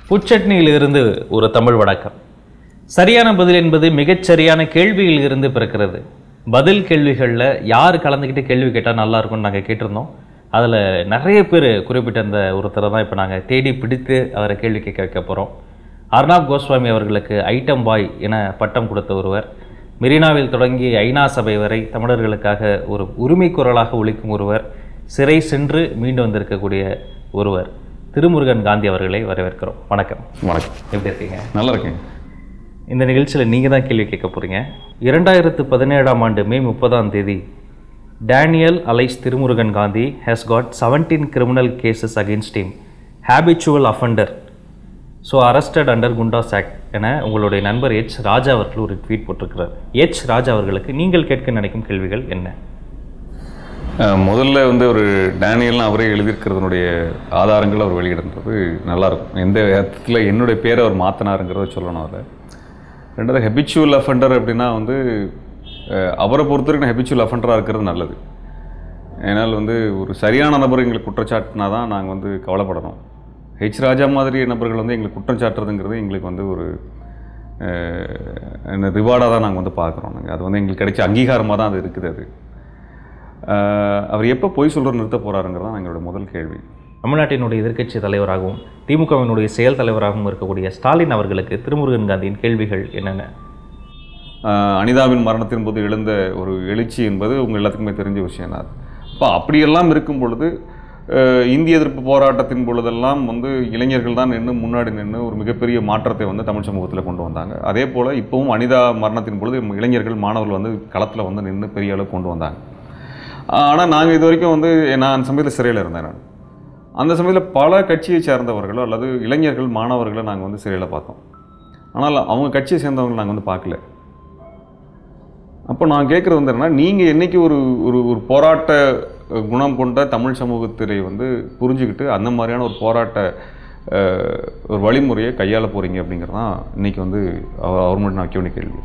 புச்சட்னியில் இருந்து ஒரு தமிழ் வழக்கம் சரியான பதில் என்பது மிகச் சரியான கேள்வியில் இருந்து பிறக்கிறது பதில் கேள்விகளில் யார் கலந்துக்கிட்டு கேள்வி கேட்டால் நல்லா இருக்கும்னு நாங்கள் கேட்டிருந்தோம் அதில் நிறைய பேர் குறிப்பிட்ட அந்த ஒருத்தரை தான் இப்போ நாங்கள் தேடி பிடித்து அவரை கேள்வி கேட்க வைக்க போகிறோம் அர்ணாப் கோஸ்வாமி அவர்களுக்கு ஐட்டம் பாய் என பட்டம் கொடுத்த ஒருவர் மெரினாவில் தொடங்கி ஐநா சபை வரை தமிழர்களுக்காக ஒரு உரிமை குரலாக ஒலிக்கும் ஒருவர் சிறை சென்று மீண்டு வந்திருக்கக்கூடிய ஒருவர் திருமுருகன் காந்தி அவர்களை வரவேற்கிறோம் வணக்கம் வணக்கம் எப்படி இருக்கீங்க நல்லா இருக்கேன் இந்த நிகழ்ச்சியில் நீங்கள் தான் கேள்வி கேட்க போகிறீங்க இரண்டாயிரத்து பதினேழாம் ஆண்டு மே முப்பதாம் தேதி Daniel alias Thirumurugan Gandhi has got 17 criminal cases against him habitual offender so arrested under Goondas act என உங்களுடைய நண்பர் எச் ராஜா அவர்கள் ஒரு ட்வீட் போட்டிருக்கிறார் எச் ராஜா அவர்களுக்கு நீங்கள் கேட்க நினைக்கும் கேள்விகள் என்ன அஹ், முதல்ல வந்து ஒரு டேனியல்னு அவரே எழுதியிருக்கிறதுனுடைய ஆதாரங்கள் அவர் வெளியிடுறது நல்லா இருக்கும் எந்த அர்த்தத்தில் என்னுடைய பேரை அவர் மாற்றினாருங்கிறத சொல்லணும் அதில் ரெண்டாவது ஹெபிச்சுவல் அஃபண்டர் அப்படின்னா வந்து அஹ், அவரை பொறுத்த வரைக்கும் ஹெபிச்சுவல் அஃபண்டராக இருக்கிறது நல்லது ஏன்னால் வந்து ஒரு சரியான நபர் எங்களுக்கு குற்றச்சாட்டுனா தான் நாங்கள் வந்து கவலைப்படணும் ஹெச் ராஜா மாதிரி நபர்கள் வந்து எங்களுக்கு குற்றம் சாட்டுறதுங்கிறது எங்களுக்கு வந்து ஒரு ரிவார்டாக தான் நாங்கள் வந்து பார்க்குறோம் நாங்கள் அது வந்து எங்களுக்கு கிடைச்ச அங்கீகாரமாக தான் அது இருக்குது அது அஹ், அவர் எப்போ பொய் சொல்கிற நிறுத்த போகிறாருங்கிறது தான் எங்களோட முதல் கேள்வி தமிழ்நாட்டினுடைய எதிர்க்கட்சி தலைவராகவும் திமுகவினுடைய செயல் தலைவராகவும் இருக்கக்கூடிய ஸ்டாலின் அவர்களுக்கு திருமுருகன் காந்தியின் கேள்விகள் என்னென்ன ஆஹ் அனிதாவின் மரணத்தின் போது எழுந்த ஒரு எழுச்சி என்பது உங்கள் எல்லாத்துக்குமே தெரிஞ்ச விஷயம் தான் அப்போ அப்படியெல்லாம் இருக்கும் பொழுது ஆஹ் இந்திய எதிர்ப்பு போராட்டத்தின் பொழுதெல்லாம் வந்து இளைஞர்கள் தான் நின்று முன்னாடி நின்று ஒரு மிகப்பெரிய மாற்றத்தை வந்து தமிழ் சமூகத்தில் கொண்டு வந்தாங்க அதே போல் இப்போவும் அனிதா மரணத்தின் பொழுது இளைஞர்கள் மாணவர்கள் வந்து களத்தில் வந்து நின்று பெரிய அளவு கொண்டு வந்தாங்க ஆனால் நாங்கள் இது வரைக்கும் வந்து நான் அந்த சமயத்தில் சிறையில் இருந்தேன் நான் அந்த சமயத்தில் பல கட்சியை சேர்ந்தவர்களோ அல்லது இளைஞர்கள் மாணவர்களை நாங்கள் வந்து சிறையில் பார்த்தோம் ஆனால் அவங்க கட்சியை சேர்ந்தவங்களை நாங்கள் வந்து பார்க்கல அப்போ நான் கேட்குறது வந்து என்னன்னா நீங்கள் என்னைக்கு ஒரு ஒரு ஒரு போராட்ட அஹ், குணம் கொண்ட தமிழ் சமூகத்திலே வந்து புரிஞ்சுக்கிட்டு அந்த மாதிரியான ஒரு போராட்ட அஹ், ஒரு வழிமுறையை கையாள போகிறீங்க அப்படிங்கிறது தான் இன்னைக்கு வந்து அவர் அவர் மட்டும் நான் வைக்க வேண்டிய கேள்வி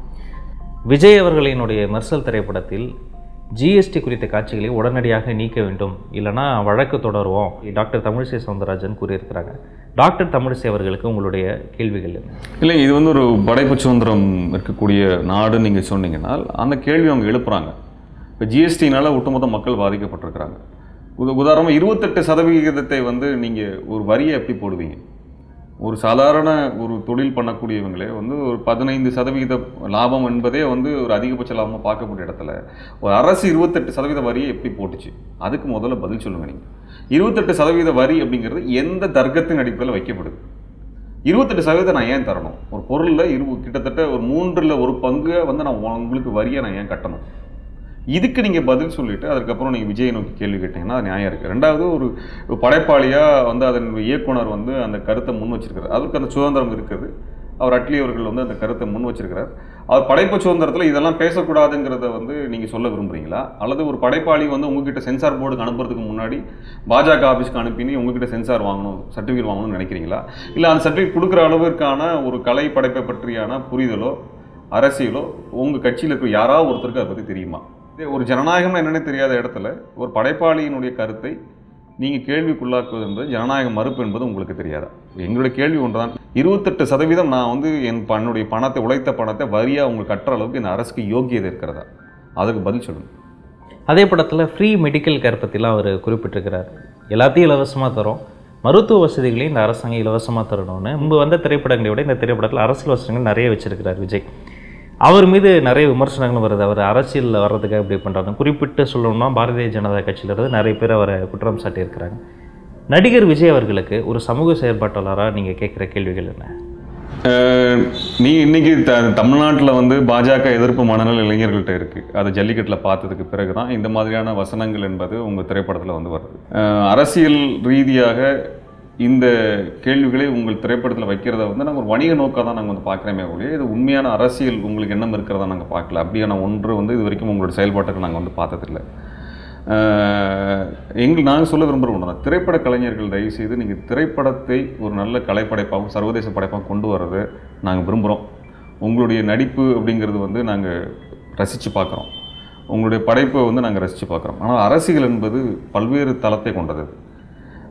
விஜய் அவர்களினுடைய மெர்சல் திரைப்படத்தில் ஜிஎஸ்டி குறித்த காட்சிகளை உடனடியாக நீக்க வேண்டும் இல்லைனா வழக்கு தொடருவோம் டாக்டர் தமிழிசை சவுந்தரராஜன் கூறியிருக்கிறாங்க டாக்டர் தமிழிசை அவர்களுக்கு உங்களுடைய கேள்விகள் என்ன இல்லை இது வந்து ஒரு படைப்பு சுதந்திரம் இருக்கக்கூடிய நாடுன்னு நீங்கள் சொன்னீங்கன்னா அந்த கேள்வி அவங்க எழுப்புறாங்க இப்போ ஜிஎஸ்டினால் ஒட்டுமொத்த மக்கள் பாதிக்கப்பட்டிருக்கிறாங்க உத உதாரணமாக இருபத்தெட்டு சதவிகிதத்தை வந்து நீங்கள் ஒரு வரியை எப்படி போடுவீங்க ஒரு சாதாரண ஒரு தொழில் பண்ணக்கூடியவங்களே வந்து ஒரு பதினைந்து சதவிகித லாபம் என்பதே வந்து ஒரு அதிகபட்ச லாபமாக பார்க்கக்கூடிய இடத்துல ஒரு அரசு இருபத்தெட்டு சதவீத வரியை எப்படி போட்டுச்சு அதுக்கு முதல்ல பதில் சொல்லுங்க நீங்கள் இருபத்தெட்டு சதவீத வரி அப்படிங்கிறது எந்த தர்க்கத்தின் அடிப்படையில் வைக்கப்படுது இருபத்தெட்டு சதவீதம் நான் ஏன் தரணும் ஒரு பொருளில் இரு கிட்டத்தட்ட ஒரு மூன்றில் ஒரு பங்கு வந்து நான் உங்களுக்கு வரியை நான் ஏன் கட்டணும் இதுக்கு நீங்கள் பதில் சொல்லிட்டு அதுக்கப்புறம் நீங்கள் விஜய் நோக்கி கேள்வி கேட்டீங்கன்னா அது நியாயம் இருக்குது ரெண்டாவது ஒரு ஒரு படைப்பாளியாக வந்து அதன் இயக்குனர் வந்து அந்த கருத்தை முன் வச்சிருக்காரு அவருக்கு அந்த சுதந்திரம் இருக்குது அவர் அட்லி அவர்கள் வந்து அந்த கருத்தை முன் வச்சிருக்கிறார் அவர் படைப்பு சுதந்திரத்தில் இதெல்லாம் பேசக்கூடாதுங்கிறத வந்து நீங்கள் சொல்ல விரும்புறீங்களா அல்லது ஒரு படைப்பாளி வந்து உங்ககிட்ட சென்சார் போர்டுக்கு அனுப்புறதுக்கு முன்னாடி பாஜக ஆஃபீஸ்க்கு அனுப்பினி உங்ககிட்ட சென்சார் வாங்கணும் சர்டிஃபிகேட் வாங்கணும்னு நினைக்கிறீங்களா இல்லை அந்த சர்டிஃபிகேட் கொடுக்குற அளவிற்கான ஒரு கலை படைப்பை பற்றியான புரிதலோ அரசியலோ உங்கள் கட்சியில் இருக்க யாராவது ஒருத்தருக்கு அதை பற்றி தெரியுமா இதே ஒரு ஜனநாயகம்னு என்னன்னே தெரியாத இடத்துல ஒரு படைப்பாளியினுடைய கருத்தை நீங்கள் கேள்விக்குள்ளாக்குவது என்பது ஜனநாயக மறுப்பு என்பது உங்களுக்கு தெரியாதா எங்களுடைய கேள்வி ஒன்றுதான் இருபத்தெட்டு சதவீதம் நான் வந்து என் ப- என்னுடைய பணத்தை உழைத்த பணத்தை வரியாக உங்களுக்கு கட்டுற அளவுக்கு இந்த அரசுக்கு யோக்கியதை இருக்கிறதா அதுக்கு பதில் சொல்லுங்கள் அதே படத்தில் ஃப்ரீ மெடிக்கல் கேர் பற்றிலாம் அவர் குறிப்பிட்டிருக்கிறார் எல்லாத்தையும் இலவசமாக தரும் மருத்துவ வசதிகளையும் இந்த அரசாங்கம் இலவசமாக தரணும்னு முன்பு வந்த திரைப்படங்களை விட இந்த திரைப்படத்தில் அரசியல் வசதிகள் நிறைய வச்சிருக்கிறார் விஜய் அவர் மீது நிறைய விமர்சனங்கள் வருது அவர் அரசியலில் வர்றதுக்காக இப்படி பண்ணுறாங்க குறிப்பிட்டு சொல்லணும்னா பாரதிய ஜனதா கட்சியிலிருந்து நிறைய பேர் அவரை குற்றம் சாட்டியிருக்கிறாங்க நடிகர் விஜய் அவர்களுக்கு ஒரு சமூக செயற்பாட்டாளராக நீங்கள் கேட்குற கேள்விகள் என்ன அஹ் நீ இன்னைக்கு த தமிழ்நாட்டில் வந்து பாஜக எதிர்ப்பு மனநல இளைஞர்கள்ட்ட இருக்கு அதை ஜல்லிக்கட்டில் பார்த்ததுக்கு பிறகு தான் இந்த மாதிரியான வசனங்கள் என்பது உங்கள் திரைப்படத்தில் வந்து வருது அஹ் அரசியல் ரீதியாக இந்த கேள்விகளை உங்கள் திரைப்படத்தில் வைக்கிறத வந்து நாங்கள் ஒரு வணிக நோக்காக தான் நாங்கள் வந்து பார்க்குறோமே ஒழிய இது உண்மையான அரசியல் உங்களுக்கு எண்ணம் இருக்கிறதா நாங்கள் பார்க்கல அப்படியான ஒன்று வந்து இது வரைக்கும் உங்களோட செயல்பாட்டுக்கு நாங்கள் வந்து பார்த்ததில்லை ஆஹ் எங்கள் நாங்கள் சொல்ல விரும்புகிற ஒன்று தான் திரைப்பட கலைஞர்கள் தயவு செய்து நீங்கள் திரைப்படத்தை ஒரு நல்ல கலைப்படைப்பாகவும் சர்வதேச படைப்பாகவும் கொண்டு வரதை நாங்கள் விரும்புகிறோம் உங்களுடைய நடிப்பு அப்படிங்கிறது வந்து நாங்கள் ரசித்து பார்க்குறோம் உங்களுடைய படைப்பை வந்து நாங்கள் ரசித்து பார்க்குறோம் ஆனால் அரசியல் என்பது பல்வேறு தளத்தை கொண்டது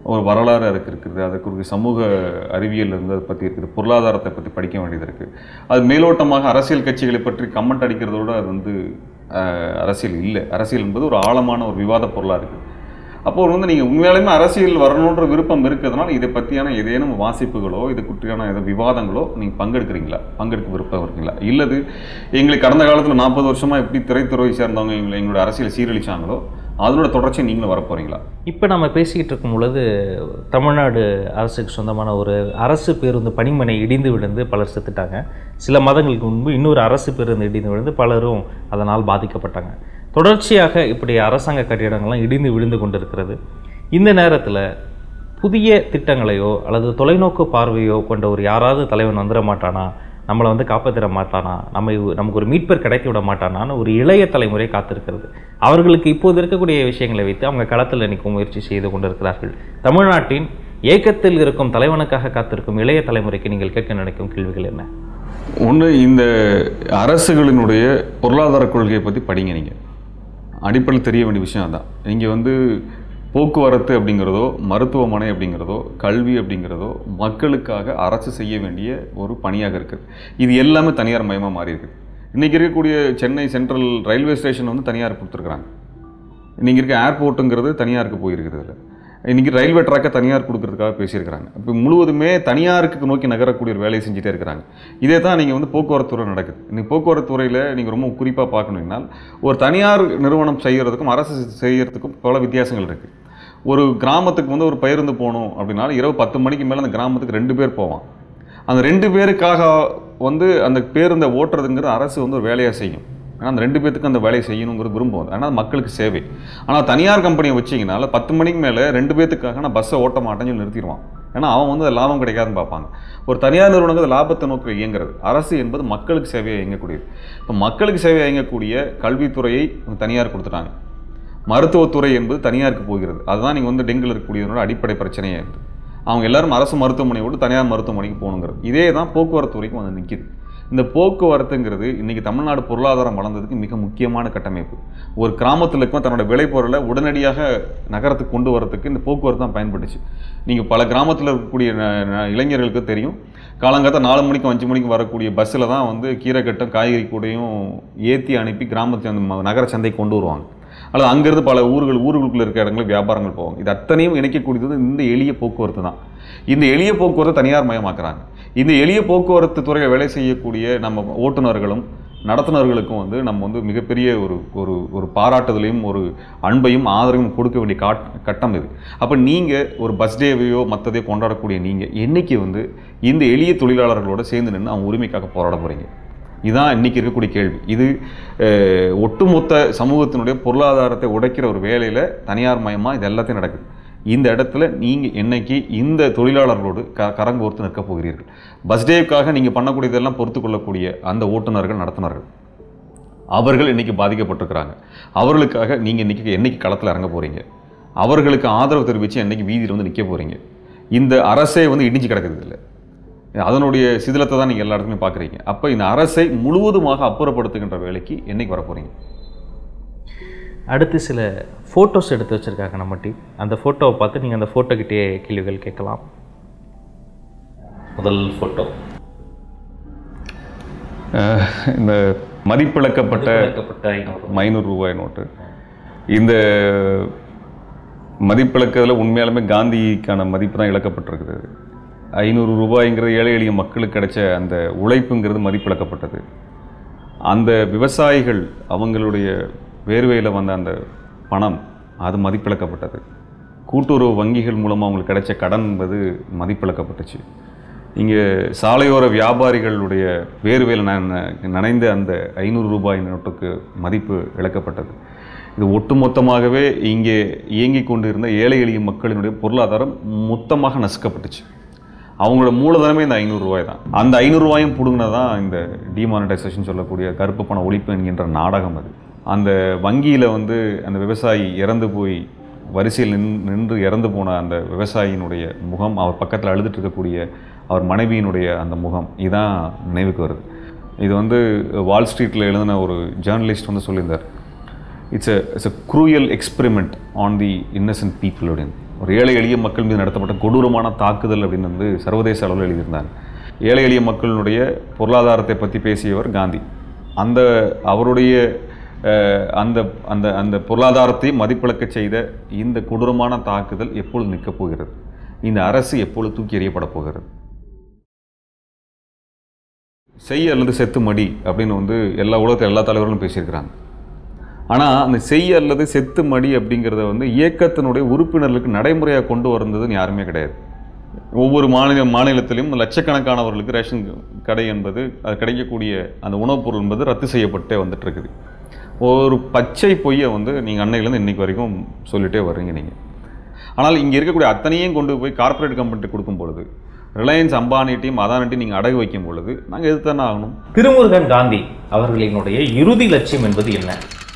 ஒரு வரலாறு அதுக்கு இருக்குது அதுக்கு ஒரு சமூக அறிவியல் இருந்து அதை பற்றி இருக்குது பொருளாதாரத்தை பற்றி படிக்க வேண்டியது இருக்குது அது மேலோட்டமாக அரசியல் கட்சிகளை பற்றி கமெண்ட் அடிக்கிறதோட அது வந்து அஹ், அரசியல் இல்லை அரசியல் என்பது ஒரு ஆழமான ஒரு விவாத பொருளாக இருக்குது அப்போ வந்து நீங்கள் உண்மையாலுமே அரசியல் வரணுன்ற விருப்பம் இருக்கிறதுனால இதை பற்றியான ஏதேனும் வாசிப்புகளோ இது குற்றியான ஏதோ விவாதங்களோ நீங்கள் பங்கெடுக்கிறீங்களா பங்கெடுக்க விருப்பம் இருக்கீங்களா இல்லது எங்களுக்கு கடந்த காலத்தில் நாற்பது வருஷமாக எப்படி திரைத்துறை சேர்ந்தவங்க எங்களை எங்களோட அரசியலை சீரழிச்சாங்களோ அதனோட தொடர்ச்சி நீங்களும் வர போகிறீங்களா இப்போ நம்ம பேசிக்கிட்டு இருக்கும் பொழுது தமிழ்நாடு அரசுக்கு சொந்தமான ஒரு அரசு பேருந்து பணிமனை இடிந்து விழுந்து பலர் செத்துட்டாங்க சில மாதங்களுக்கு முன்பு இன்னொரு அரசு பேருந்து இடிந்து விழுந்து பலரும் அதனால் பாதிக்கப்பட்டாங்க தொடர்ச்சியாக இப்படி அரசாங்க கட்டிடங்கள்லாம் இடிந்து விழுந்து கொண்டிருக்கிறது இந்த நேரத்தில் புதிய திட்டங்களையோ அல்லது தொலைநோக்கு பார்வையோ கொண்ட ஒரு யாராவது தலைவன் வந்துட மாட்டானா நம்மளை வந்து காப்பாற்றிட மாட்டானா நம்ம இவ- நமக்கு ஒரு மீட்பர் கிடைத்து விட மாட்டானான்னு ஒரு இளைய தலைமுறை காத்திருக்கிறது அவர்களுக்கு இப்போது இருக்கக்கூடிய விஷயங்களை வைத்து அவங்க களத்தில் நிற்கும் முயற்சி செய்து கொண்டிருக்கிறார்கள் தமிழ்நாட்டின் ஏக்கத்தில் இருக்கும் தலைவனுக்காக காத்திருக்கும் இளைய தலைமுறைக்கு நீங்கள் கேட்க நினைக்கும் கேள்விகள் என்ன ஒன்று இந்த அரசுகளினுடைய பொருளாதார கொள்கையை பற்றி படிங்க நீங்கள் அடிப்படையில் தெரிய வேண்டிய விஷயம் அதான் இங்கே வந்து போக்குவரத்து அப்படிங்கிறதோ மருத்துவமனை அப்படிங்கிறதோ கல்வி அப்படிங்கிறதோ மக்களுக்காக அரசு செய்ய வேண்டிய ஒரு பணியாக இருக்குது இது எல்லாமே தனியார் மயமாக மாறி இருக்குது இன்றைக்கி இருக்கக்கூடிய சென்னை சென்ட்ரல் ரயில்வே ஸ்டேஷன் வந்து தனியார் கொடுத்துருக்குறாங்க இன்றைக்கி இருக்க ஏர்போர்ட்டுங்கிறது தனியாருக்கு போயிருக்குது அதில் இன்றைக்கி ரயில்வே ட்ராக்கை தனியார் கொடுக்கறதுக்காக பேசியிருக்கிறாங்க இப்போ முழுவதுமே தனியாருக்கு நோக்கி நகரக்கூடிய ஒரு வேலையை செஞ்சுட்டே இருக்கிறாங்க இதே தான் நீங்கள் வந்து போக்குவரத்து துறை நடக்குது இன்னைக்கு போக்குவரத்து துறையில் நீங்கள் ரொம்ப குறிப்பாக பார்க்கணும்னால் ஒரு தனியார் நிறுவனம் செய்கிறதுக்கும் அரசு செய்கிறதுக்கும் பல வித்தியாசங்கள் இருக்குது ஒரு கிராமத்துக்கு வந்து ஒரு பேருந்து போகணும் அப்படின்னா இரவு பத்து மணிக்கு மேலே அந்த கிராமத்துக்கு ரெண்டு பேர் போவான் அந்த ரெண்டு பேருக்காக வந்து அந்த பேருந்தை ஓட்டுறதுங்கிறது அரசு வந்து ஒரு வேலையாக செய்யும் ஏன்னா அந்த ரெண்டு பேத்துக்கு அந்த வேலையை செய்யணுங்கிறது விரும்புவது ஆனால் அது மக்களுக்கு சேவை ஆனால் தனியார் கம்பெனியை வச்சிங்கனால பத்து மணிக்கு மேலே ரெண்டு பேத்துக்காக நான் பஸ்ஸை ஓட்ட மாட்டேன்னு சொல்லி நிறுத்திடுவான் ஏன்னா அவன் வந்து அது லாபம் கிடைக்காதுன்னு பார்ப்பாங்க ஒரு தனியார் நிறுவனங்கள் அது லாபத்தை நோக்கி இயங்குறது அரசு என்பது மக்களுக்கு சேவையை இயங்கக்கூடியது இப்போ மக்களுக்கு சேவையை இயங்கக்கூடிய கல்வித்துறையை தனியார் கொடுத்துட்டாங்க மருத்துவத்துறை என்பது தனியாருக்கு போகிறது அதுதான் நீங்கள் வந்து டெங்குல இருக்கக்கூடியதனோட அடிப்படை பிரச்சனையே இருக்குது அவங்க எல்லாரும் அரசு மருத்துவமனையை விட்டு தனியார் மருத்துவமனைக்கு போகணுங்கிறது இதே தான் போக்குவரத்து துறைக்கும் வந்து நிற்கிது இந்த போக்குவரத்துங்கிறது இன்றைக்கி தமிழ்நாடு பொருளாதாரம் வளர்ந்ததுக்கு மிக முக்கியமான கட்டமைப்பு ஒரு கிராமத்தில் இருக்கும் தன்னோட விளைபொருளை உடனடியாக நகரத்துக்கு கொண்டு வரதுக்கு இந்த போக்குவரத்து தான் பயன்பட்டுச்சு நீங்கள் பல கிராமத்தில் இருக்கக்கூடிய ந- ந- இளைஞர்களுக்கு தெரியும் காலங்காத்த நாலு மணிக்கு அஞ்சு மணிக்கு வரக்கூடிய பஸ்ஸில் தான் வந்து கீரை கட்டம் காய்கறி கூடையும் ஏற்றி அனுப்பி கிராமத்து அந்த ம- நகர சந்தைக்கு கொண்டு வருவாங்க அல்லது அங்கேருந்து பல ஊர்கள் ஊர்களுக்குள்ள இருக்க இடங்களுக்கு வியாபாரங்கள் போவாங்க இது அத்தனையும் இணைக்கக்கூடியது இந்த எளிய போக்குவரத்து தான் இந்த எளிய போக்குவரத்தை தனியார் மயமாக்குறாங்க இந்த எளிய போக்குவரத்து துறையில் வேலை செய்யக்கூடிய நம்ம ஓட்டுநர்களும் நடத்துனர்களுக்கும் வந்து நம்ம வந்து மிகப்பெரிய ஒரு ஒரு ஒரு பாராட்டுதலையும் ஒரு அன்பையும் ஆதரவையும் கொடுக்க வேண்டிய காட் கட்டம் இது அப்போ நீங்கள் ஒரு பஸ் டேவையோ மற்றதையோ கொண்டாடக்கூடிய நீங்கள் என்னைக்கு வந்து இந்த எளிய தொழிலாளர்களோட சேர்ந்து நின்று அவங்க உரிமைக்காக போராட போகிறீங்க இதுதான் இன்னைக்கு இருக்கக்கூடிய கேள்வி இது அஹ், ஒட்டுமொத்த சமூகத்தினுடைய பொருளாதாரத்தை உடைக்கிற ஒரு வேலையில் தனியார் மயமாக இது எல்லாத்தையும் நடக்குது இந்த இடத்துல நீங்கள் என்னைக்கு இந்த தொழிலாளர்களோடு க கரங்கோர்த்து நிற்கப் போகிறீர்கள் பஸ் டேவுக்காக நீங்கள் பண்ணக்கூடியதெல்லாம் பொறுத்து கொள்ளக்கூடிய அந்த ஓட்டுநர்கள் நடத்துனர்கள் அவர்கள் இன்னைக்கு பாதிக்கப்பட்டிருக்கிறாங்க அவர்களுக்காக நீங்கள் இன்னைக்கு என்னைக்கு களத்தில் இறங்க போகிறீங்க அவர்களுக்கு ஆதரவு தெரிவித்து என்னைக்கு வீதியில் வந்து நிற்க போகிறீங்க இந்த அரசே வந்து இடிஞ்சு கிடக்குது இல்லை அதனுடைய சிதிலத்தை தான் நீங்கள் எல்லா இடத்துலையும் பார்க்குறீங்க அப்போ இந்த அரசை முழுவதுமாக அப்புறப்படுத்துகின்ற வேலைக்கு என்னைக்கு வர போகிறீங்க அடுத்து சில ஃபோட்டோஸ் எடுத்து வச்சுருக்காங்க நம்ம டீம் அந்த ஃபோட்டோவை பார்த்து நீங்கள் அந்த ஃபோட்டோக்கிட்டே கேள்விகள் கேட்கலாம் முதல் ஃபோட்டோ அஹ் இந்த மதிப்பிழக்கப்பட்ட விளக்கப்பட்ட ஐநூறு ஐநூறு ரூபாய் நோட்டு இந்த மதிப்பிழக்கிறதுல உண்மையாலுமே காந்திக்கான மதிப்பு தான் இழக்கப்பட்டிருக்குது ஐநூறு ரூபாய்ங்கிறது ஏழை எளிய மக்களுக்கு கிடைச்ச அந்த உழைப்புங்கிறது மதிப்பிழக்கப்பட்டது அந்த விவசாயிகள் அவங்களுடைய வேர்வையில் வந்த அந்த பணம் அது மதிப்பிழக்கப்பட்டது கூட்டுறவு வங்கிகள் மூலமாக அவங்களுக்கு கிடைச்ச கடன் என்பது மதிப்பிழக்கப்பட்டுச்சு இங்கே சாலையோர வியாபாரிகளுடைய வேர்வையில் நன- நனைந்த அந்த ஐநூறு ரூபாய் நோட்டுக்கு மதிப்பு இழக்கப்பட்டது இது ஒட்டுமொத்தமாகவே இங்கே இயங்கிக் கொண்டிருந்த ஏழை எளிய மக்களினுடைய பொருளாதாரம் மொத்தமாக நசுக்கப்பட்டுச்சு அவங்களோட மூலதனமே இந்த ஐநூறு ரூபாய் தான் அந்த ஐநூறு ரூபாயும் பிடுங்கினது தான் இந்த டிமானிட்டைசேஷன் சொல்லக்கூடிய கருப்பு பண ஒழிப்பு என்கின்ற நாடகம் அது அந்த வங்கியில் வந்து அந்த விவசாயி இறந்து போய் வரிசையில் நின் நின்று இறந்து போன அந்த விவசாயியினுடைய முகம் அவர் பக்கத்தில் அழுதுட்டு இருக்கக்கூடிய அவர் மனைவியினுடைய அந்த முகம் இதான் நினைவுக்கு வருது இது வந்து வால் ஸ்ட்ரீட்டில் எழுதின ஒரு ஜேர்னலிஸ்ட் வந்து சொல்லியிருந்தார் it's a it's a cruel experiment on the innocent people அப்படின்னு ஒரு ஏழை எளிய மக்கள் மீது நடத்தப்பட்ட கொடூரமான தாக்குதல் அப்படின்னு வந்து சர்வதேச அளவில் எழுதியிருந்தாங்க ஏழை எளிய மக்களுடைய பொருளாதாரத்தை பற்றி பேசியவர் காந்தி அந்த அவருடைய அஹ், அந்த அந்த அந்த பொருளாதாரத்தை மதிப்பிழக்க செய்த இந்த கொடூரமான தாக்குதல் எப்பொழுது நிற்கப் போகிறது இந்த அரசு எப்பொழுது தூக்கி எறியப்பட போகிறது செய் அல்லது செத்து மடி அப்படின்னு வந்து எல்லா உலகத்தில் எல்லா தலைவர்களும் பேசியிருக்கிறாங்க ஆனால் அந்த செய் அல்லது செத்து மடி அப்படிங்கிறத வந்து இயக்கத்தினுடைய உறுப்பினர்களுக்கு நடைமுறையாக கொண்டு வந்ததுன்னு யாருமே கிடையாது ஒவ்வொரு மாநில மாநிலத்திலும் லட்சக்கணக்கானவர்களுக்கு ரேஷன் கடை என்பது அது கிடைக்கக்கூடிய அந்த உணவுப் பொருள் என்பது ரத்து செய்யப்பட்டே வந்துட்டு இருக்குது ஒரு பச்சை பொய்யை வந்து நீங்கள் அன்னையிலேருந்து இன்னைக்கு வரைக்கும் சொல்லிட்டே வர்றீங்க நீங்கள் ஆனால் இங்கே இருக்கக்கூடிய அத்தனையும் கொண்டு போய் கார்ப்பரேட் கம்பெனிட்டு கொடுக்கும் பொழுது ரிலையன்ஸ் அம்பானிட்டையும் அதானிட்டையும் நீங்கள் அடகு வைக்கும் பொழுது நாங்கள் எது தானே ஆகணும் திருமுருகன் காந்தி அவர்களினுடைய இறுதி லட்சியம் என்பது என்ன